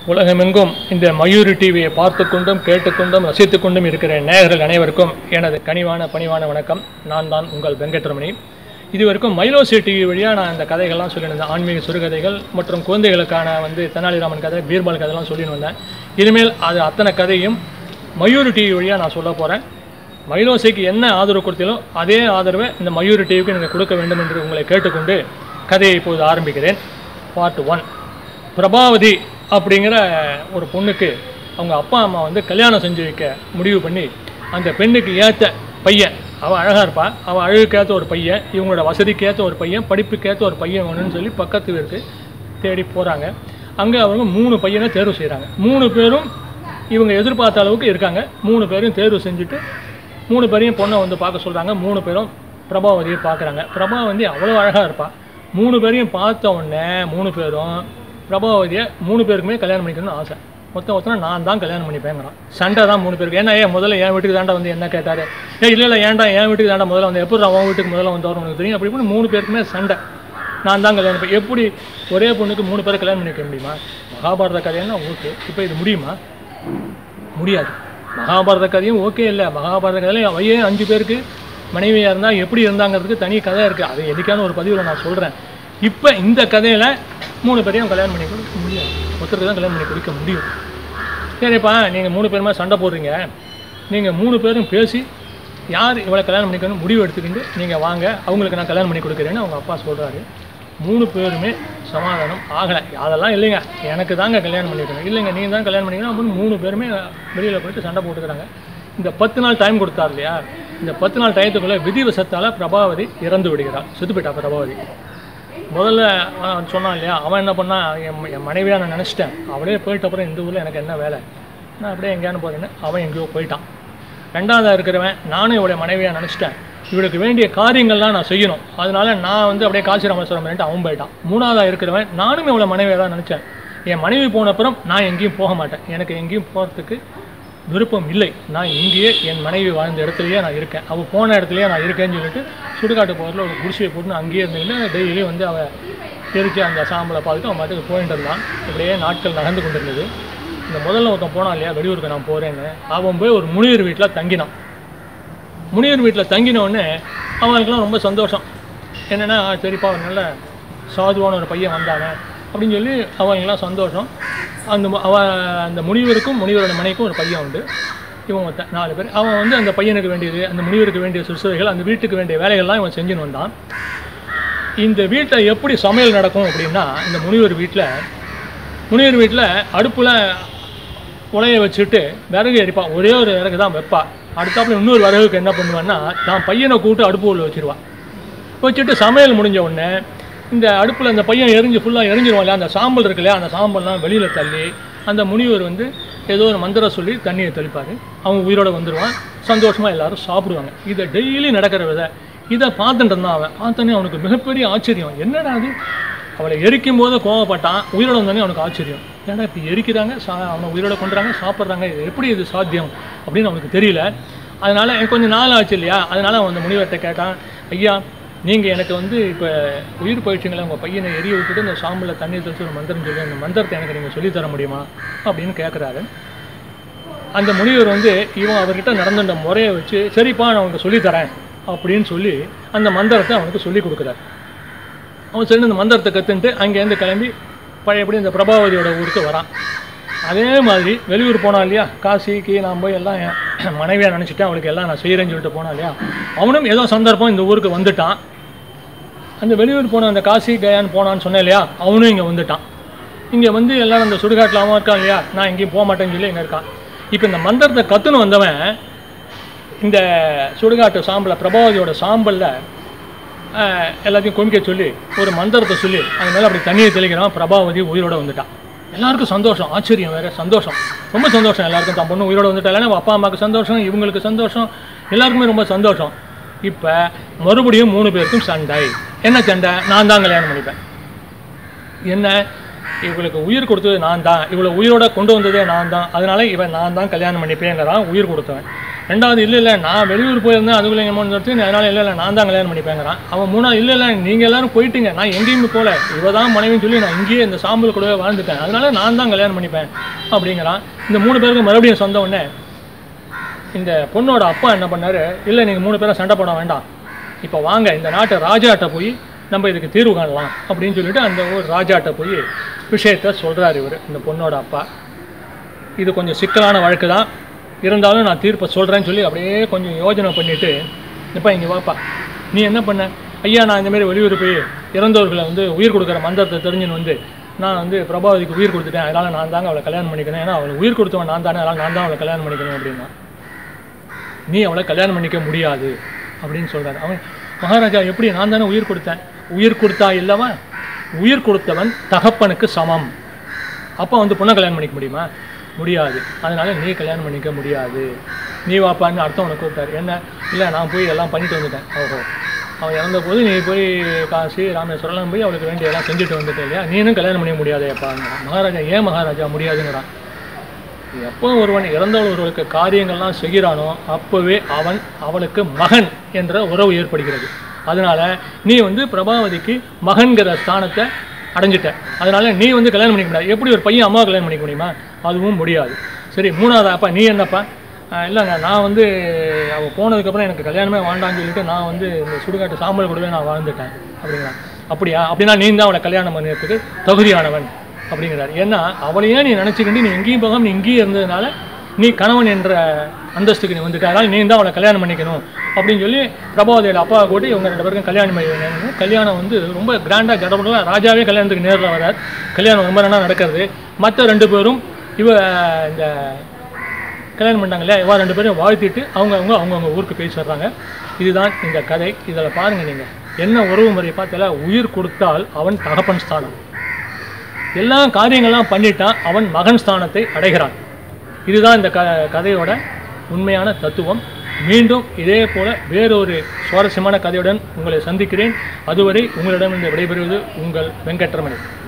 உலகமெங்கும் இந்த மயூரி டிவியை பார்த்து கொண்டும் கேட்டுக்கொண்டும் ரசித்துக் கொண்டும் இருக்கிற நேயர்கள் அனைவருக்கும் எனது கனிவான பணிவான வணக்கம் நான் தான் உங்கள் வெங்கட்ரமணி இதுவரைக்கும் மைலோசி டிவி வழியாக நான் இந்த கதைகள்லாம் சொல்லியிருந்தேன் ஆன்மீக சிறுகதைகள் மற்றும் குழந்தைகளுக்கான வந்து தெனாலிராமன் கதை பீர்பால் கதைலாம் சொல்லின்னு வந்தேன் இனிமேல் அது அத்தனை கதையும் மயூரி டிவி வழியாக நான் சொல்ல போகிறேன் மயிலோசைக்கு என்ன ஆதரவு கொடுத்தீங்களோ அதே ஆதரவை இந்த மயூரி டிவிக்கு நீங்கள் கொடுக்க வேண்டும் என்று உங்களை கேட்டுக்கொண்டு கதையை இப்போது ஆரம்பிக்கிறேன் பார்ட் ஒன் பிரபாவதி அப்படிங்கிற ஒரு பொண்ணுக்கு அவங்க அப்பா அம்மா வந்து கல்யாணம் செஞ்சு வைக்க முடிவு பண்ணி அந்த பெண்ணுக்கு ஏற்ற பையன் அவள் அழகாக இருப்பா அவள் அழகுக்கேற்ற ஒரு பையன் இவங்களோட வசதிக்கேற்ற ஒரு பையன் படிப்புக்கேற்ற ஒரு பையன் வேணும்னு சொல்லி பக்கத்து வீருக்கு தேடி போகிறாங்க அங்கே அவங்க மூணு பையனை தேர்வு செய்கிறாங்க மூணு பேரும் இவங்க எதிர்பார்த்த அளவுக்கு இருக்காங்க மூணு பேரும் தேர்வு செஞ்சுட்டு மூணு பேரையும் பொண்ணை வந்து பார்க்க சொல்கிறாங்க மூணு பேரும் பிரபாவதியை பார்க்குறாங்க பிரபாவதி அவ்வளோ அழகாக இருப்பாள் மூணு பேரையும் பார்த்த உடனே மூணு பேரும் பிரபாவதியை மூணு பேருக்குமே கல்யாணம் பண்ணிக்கணும்னு ஆசை மொத்தம் மொத்தம் நான் தான் கல்யாணம் பண்ணிப்பேங்கிறான் சண்டை தான் மூணு பேருக்கு ஏன்னா ஏன் முதல்ல என் வீட்டுக்கு தாண்டா வந்து என்ன கேட்டார் ஏ இல்லை இல்லை ஏன்டா என் வீட்டுக்கு தாண்டா முதல்ல வந்து எப்படி அவன் வீட்டுக்கு முதல்ல வந்து உனக்கு தெரியும் அப்படி இப்படி மூணு பேருக்குமே சண்டை நான் தான் கல்யாணம் பண்ணி எப்படி ஒரே பொண்ணுக்கு மூணு பேரை கல்யாணம் பண்ணிக்க முடியுமா மகாபாரத கதைன்னா ஓகே இப்போ இது முடியுமா முடியாது மகாபாரத கதையும் ஓகே இல்லை மகாபாரத கதையில வையே அஞ்சு பேருக்கு மனைவியாக இருந்தால் எப்படி இருந்தாங்கிறதுக்கு தனி கதை இருக்குது அது எதுக்கான ஒரு பதிவில் நான் சொல்கிறேன் இப்போ இந்த கதையில் மூணு பேரையும் கல்யாணம் பண்ணி கொடுக்க முடியாது ஒருத்தருக்கு தான் கல்யாணம் பண்ணி கொடுக்க முடியும் சரிப்பா நீங்கள் மூணு பேருமே சண்டை போடுறீங்க நீங்கள் மூணு பேரும் பேசி யார் இவளை கல்யாணம் பண்ணிக்கணும் முடிவு எடுத்துக்கிட்டு நீங்கள் வாங்க அவங்களுக்கு நான் கல்யாணம் பண்ணி கொடுக்குறேன்னு அவங்க அப்பா சொல்கிறாரு மூணு பேருமே சமாதானம் ஆகலை அதெல்லாம் இல்லைங்க எனக்கு தாங்க கல்யாணம் பண்ணிக்கணும் இல்லைங்க நீங்கள் தான் கல்யாணம் பண்ணிக்கணும் அப்படின்னு மூணு பேருமே வெளியில் போயிட்டு சண்டை போட்டுக்கிறாங்க இந்த பத்து நாள் டைம் கொடுத்தார் இல்லையா இந்த பத்து நாள் டயத்துக்குள்ளே விதிவசத்தால் பிரபாவதி இறந்து விடுகிறாள் செத்து போயிட்டா பிரபாவதி முதல்ல அவன் சொன்னான் இல்லையா அவன் என்ன பண்ணான் என் என் மனைவியாக நான் நினச்சிட்டேன் அவளே போயிட்ட அப்புறம் இந்த ஊரில் எனக்கு என்ன வேலை நான் அப்படியே எங்கேயானு போகிறேன்னு அவன் எங்கேயோ போயிட்டான் ரெண்டாவதாக இருக்கிறவன் நானும் இவளுடைய மனைவியாக நினச்சிட்டேன் இவளுக்கு வேண்டிய காரியங்கள்லாம் நான் செய்யணும் அதனால நான் வந்து அப்படியே காசி ராமேஸ்வரம் அவன் போயிட்டான் மூணாவதாக இருக்கிறவன் நானும் இவளை மனைவியாக தான் நினச்சேன் என் மனைவி போன அப்புறம் நான் எங்கேயும் போக மாட்டேன் எனக்கு எங்கேயும் போகிறதுக்கு விருப்பம் இல்லை நான் இங்கேயே என் மனைவி வாழ்ந்த இடத்துலையே நான் இருக்கேன் அவள் போன இடத்துலையே நான் இருக்கேன்னு சொல்லிட்டு சுடுகாட்டு போகிறதுல ஒரு குடிசையை போட்டு அங்கேயே இருந்துக்கிட்டு டெய்லியும் வந்து அவள் எரிச்சு அந்த சாம்பலை பார்த்துட்டு அவன் பாட்டுக்கு போயிட்டு இருந்தான் இப்படியே நாட்கள் நடந்து கொண்டிருந்தது இந்த முதல்ல ஒருத்தன் போனான் இல்லையா வெளியூருக்கு நான் போகிறேன்னு அவன் போய் ஒரு முனிவர் வீட்டில் தங்கினான் முனிவர் வீட்டில் தங்கின உடனே அவனுக்குலாம் ரொம்ப சந்தோஷம் என்னென்னா சரிப்பா ஒரு நல்ல சாதுவான ஒரு பையன் வந்தானே அப்படின்னு சொல்லி அவங்களுக்குலாம் சந்தோஷம் அந்த மு- அவ அந்த முனிவருக்கும் முனிவரோட மனைக்கும் ஒரு பையன் உண்டு இவன் ஒருத்தன் நாலு பேர் அவன் வந்து அந்த பையனுக்கு வேண்டியது அந்த முனிவருக்கு வேண்டிய சுசுவைகள் அந்த வீட்டுக்கு வேண்டிய வேலைகள்லாம் இவன் செஞ்சுன்னு வந்தான் இந்த வீட்டில் எப்படி சமையல் நடக்கும் அப்படின்னா இந்த முனிவர் வீட்டில் முனிவர் வீட்டில் அடுப்பில் உலைய வச்சுட்டு விறகு எரிப்பான் ஒரே ஒரு விறகு தான் வைப்பா அடுத்தாப்புல இன்னொரு விறகுக்கு என்ன பண்ணுவான்னா தான் பையனை கூப்பிட்டு அடுப்பு உள்ள வச்சிருவான் வச்சுட்டு சமையல் முடிஞ்ச உடனே இந்த அடுப்பில் அந்த பையன் எரிஞ்சு ஃபுல்லாக எரிஞ்சிருவான் இல்லையா அந்த சாம்பல் இருக்கு இல்லையா அந்த சாம்பல்லாம் வெளியில் தள்ளி அந்த முனிவர் வந்து ஏதோ ஒரு மந்திரம் சொல்லி தண்ணியை தெளிப்பார் அவன் உயிரோட வந்துடுவான் சந்தோஷமாக எல்லாரும் சாப்பிடுவாங்க இதை டெய்லி நடக்கிற விதை இதை பார்த்துட்டு இருந்தான் அவன் பார்த்தோன்னே அவனுக்கு மிகப்பெரிய ஆச்சரியம் என்னடா அது அவளை எரிக்கும் போது கோவப்பட்டான் உயிரோட வந்தோடனே அவனுக்கு ஆச்சரியம் ஏன்னா இப்போ எரிக்கிறாங்க சா அவனை உயிரோட கொண்டுறாங்க சாப்பிட்றாங்க இது எப்படி இது சாத்தியம் அப்படின்னு அவனுக்கு தெரியல அதனால் எனக்கு கொஞ்சம் நாள் ஆச்சு இல்லையா அதனால் அவன் அந்த முனிவர்கிட்ட கேட்டான் ஐயா நீங்கள் எனக்கு வந்து இப்போ உயிர் போயிடுச்சுங்களே உங்கள் பையனை எரிய விட்டுட்டு இந்த சாம்பலில் தண்ணீர் தெளிச்சு ஒரு மந்திரம் சொல்லி அந்த மந்திரத்தை எனக்கு நீங்கள் சொல்லித் தர முடியுமா அப்படின்னு கேட்குறாரு அந்த முனிவர் வந்து இவன் அவர்கிட்ட நடந்துட்ட முறையை வச்சு சரிப்பா நான் உனக்கு சொல்லித்தரேன் அப்படின்னு சொல்லி அந்த மந்திரத்தை அவனுக்கு சொல்லி கொடுக்குறாரு அவன் சரி இந்த மந்திரத்தை கற்றுன்ட்டு அங்கேருந்து கிளம்பி பழையபடி இந்த பிரபாவதியோட ஊருக்கு வரான் அதே மாதிரி வெளியூர் போனான் இல்லையா காசிக்கு நான் போய் எல்லாம் என் மனைவியாக நினச்சிட்டேன் அவளுக்கு எல்லாம் நான் செய்கிறேன்னு சொல்லிட்டு போனான் இல்லையா அவனும் ஏதோ சந்தர்ப்பம் இந்த ஊருக்கு வந்துட்டான் அந்த வெளியூர் போன அந்த காசி கயான்னு போனான்னு சொன்னேன் இல்லையா அவனும் இங்கே வந்துட்டான் இங்கே வந்து எல்லாரும் அந்த சுடுகாட்டில் அவன் இருக்கான் இல்லையா நான் எங்கேயும் போக மாட்டேன்னு சொல்லி இங்கே இருக்கான் இப்போ இந்த மந்திரத்தை கற்றுன்னு வந்தவன் இந்த சுடுகாட்டு சாம்பலை பிரபாவதியோட சாம்பலில் ஆஹ், எல்லாத்தையும் குமிக்க சொல்லி ஒரு மந்திரத்தை சொல்லி அது மேலே அப்படி தண்ணியை தெளிக்கிறான் பிரபாவதி உயிரோட வந்துட்டான் எல்லாருக்கும் சந்தோஷம் ஆச்சரியம் வேற சந்தோஷம் ரொம்ப சந்தோஷம் எல்லாருக்கும் தான் பொண்ணு உயிரோட வந்துட்டாலே அப்பா அம்மாவுக்கு சந்தோஷம் இவங்களுக்கு சந்தோஷம் எல்லாருக்குமே ரொம்ப சந்தோஷம் இப்போ மறுபடியும் மூணு பேருக்கும் சண்டை என்ன சண்டை நான் தான் கல்யாணம் பண்ணிப்பேன் என்ன இவளுக்கு உயிர் கொடுத்தது நான் தான் இவளை உயிரோட கொண்டு வந்ததே நான் தான் அதனால இவன் நான் தான் கல்யாணம் பண்ணிப்பேங்கிறான் உயிர் கொடுத்தவன் ரெண்டாவது இல்லை இல்லை நான் வெளியூர் போயிருந்தேன் அதுக்குள்ள எங்கள் அம்மா வந்து அதனால இல்லை இல்லை நான் தான் கல்யாணம் பண்ணிப்பேங்கிறான் அவன் மூணாவது இல்லை இல்லை நீங்கள் எல்லாரும் போயிட்டீங்க நான் எங்கேயுமே போகல இவ தான் மனைவின்னு சொல்லி நான் இங்கேயே இந்த சாம்பல் கூடவே வாழ்ந்துட்டேன் அதனால நான் தான் கல்யாணம் பண்ணிப்பேன் அப்படிங்கிறான் இந்த மூணு பேருக்கு மறுபடியும் சொந்த உடனே இந்த பொண்ணோட அப்பா என்ன பண்ணாரு இல்லை நீங்கள் மூணு பேரும் சண்டை போட வேண்டாம் இப்போ வாங்க இந்த நாட்டு ராஜாட்ட போய் நம்ம இதுக்கு தீர்வு காணலாம் அப்படின்னு சொல்லிட்டு அந்த ஒரு ராஜாட்ட போய் விஷயத்த சொல்கிறார் இவர் இந்த பொண்ணோட அப்பா இது கொஞ்சம் சிக்கலான வழக்கு தான் இருந்தாலும் நான் தீர்ப்பை சொல்கிறேன்னு சொல்லி அப்படியே கொஞ்சம் யோஜனை பண்ணிவிட்டு இப்போ இங்கே வாப்பா நீ என்ன பண்ண ஐயா நான் இந்த மாதிரி வெளியூர் போய் இறந்தவர்களை வந்து உயிர் கொடுக்குற மந்திரத்தை தெரிஞ்சுன்னு வந்து நான் வந்து பிரபாவதிக்கு உயிர் கொடுத்துட்டேன் அதனால் நான் தாங்க அவளை கல்யாணம் பண்ணிக்கணும் ஏன்னா அவளை உயிர் கொடுத்தவன் நான் தானே அதனால் நான் தான் அவளை கல்யாணம் பண்ணிக்கணும் அப்படின்னா நீ அவளை கல்யாணம் பண்ணிக்க முடியாது அப்படின்னு சொல்றாரு அவன் மகாராஜா எப்படி நான் தானே உயிர் கொடுத்தேன் உயிர் கொடுத்தா இல்லவா உயிர் கொடுத்தவன் தகப்பனுக்கு சமம் அப்போ வந்து பொண்ணை கல்யாணம் பண்ணிக்க முடியுமா முடியாது அதனால நீ கல்யாணம் பண்ணிக்க முடியாது நீ வாப்பான்னு அர்த்தம் உனக்கு கூப்பிட்டாரு என்ன இல்லை நான் போய் எல்லாம் பண்ணிட்டு வந்துட்டேன் ஓஹோ அவன் இறந்த போது நீ போய் காசி ராமேஸ்வரம்லாம் போய் அவளுக்கு வேண்டியதெல்லாம் செஞ்சுட்டு வந்துட்டே இல்லையா நீனும் கல்யாணம் பண்ணிக்க முடியாதேப்பாங்கிறான் மகாராஜா ஏன் மகாராஜா முடியாதுங்கிறான் எப்போ ஒருவன் இறந்தவள் ஒருவருக்கு காரியங்கள்லாம் செய்கிறானோ அப்போவே அவன் அவளுக்கு மகன் என்ற உறவு ஏற்படுகிறது அதனால நீ வந்து பிரபாவதிக்கு மகன்கிற ஸ்தானத்தை அடைஞ்சிட்ட அதனால நீ வந்து கல்யாணம் பண்ணிக்க முடியாது எப்படி ஒரு பையன் அம்மாவை கல்யாணம் பண்ணிக்க முடியுமா அதுவும் முடியாது சரி மூணாவது அப்பா நீ என்னப்பா ஆஹ் இல்லைங்க நான் வந்து அவள் போனதுக்கப்புறம் எனக்கு கல்யாணமே வேண்டாம்னு சொல்லிட்டு நான் வந்து இந்த சுடுகாட்டு சாம்பல் கூடவே நான் வாழ்ந்துட்டேன் அப்படிங்கிறான் அப்படியா அப்படின்னா நீ தான் அவளை கல்யாணம் பண்ணுறதுக்கு தகுதியானவன் அப்படிங்கிறார் ஏன்னா அவளையே நீ நினச்சிக்கிட்டு நீ எங்கேயும் போகாமல் நீ இங்கேயும் இருந்ததுனால நீ கணவன் என்ற அந்தஸ்துக்கு நீ வந்துட்ட அதனால் நீ தான் அவளை கல்யாணம் பண்ணிக்கணும் அப்படின்னு சொல்லி பிரபாவதியோட அப்பா கூட்டி இவங்க ரெண்டு பேருக்கும் கல்யாணம் பண்ணி கல்யாணம் வந்து ரொம்ப கிராண்டாக கடவுளாக ராஜாவே கல்யாணத்துக்கு நேரில் வரார் கல்யாணம் ரொம்ப நல்லா நடக்கிறது மற்ற ரெண்டு பேரும் இவ இந்த கல்யாணம் பண்ணாங்க இல்லையா இவா ரெண்டு பேரும் வாழ்த்திட்டு அவங்கவுங்க அவங்கவுங்க ஊருக்கு போய் சேர்றாங்க இதுதான் இந்த கதை இதில் பாருங்கள் நீங்கள் என்ன உறவு முறையை பார்த்தால உயிர் கொடுத்தால் அவன் தகப்பன் ஸ்தானம் எல்லா காரியங்கள்லாம் பண்ணிட்டான் அவன் மகன் ஸ்தானத்தை அடைகிறான் இதுதான் இந்த க கதையோட உண்மையான தத்துவம் மீண்டும் இதே போல வேறொரு சுவாரஸ்யமான கதையுடன் உங்களை சந்திக்கிறேன் அதுவரை உங்களிடமிருந்து விடைபெறுவது உங்கள் வெங்கட்ரமணி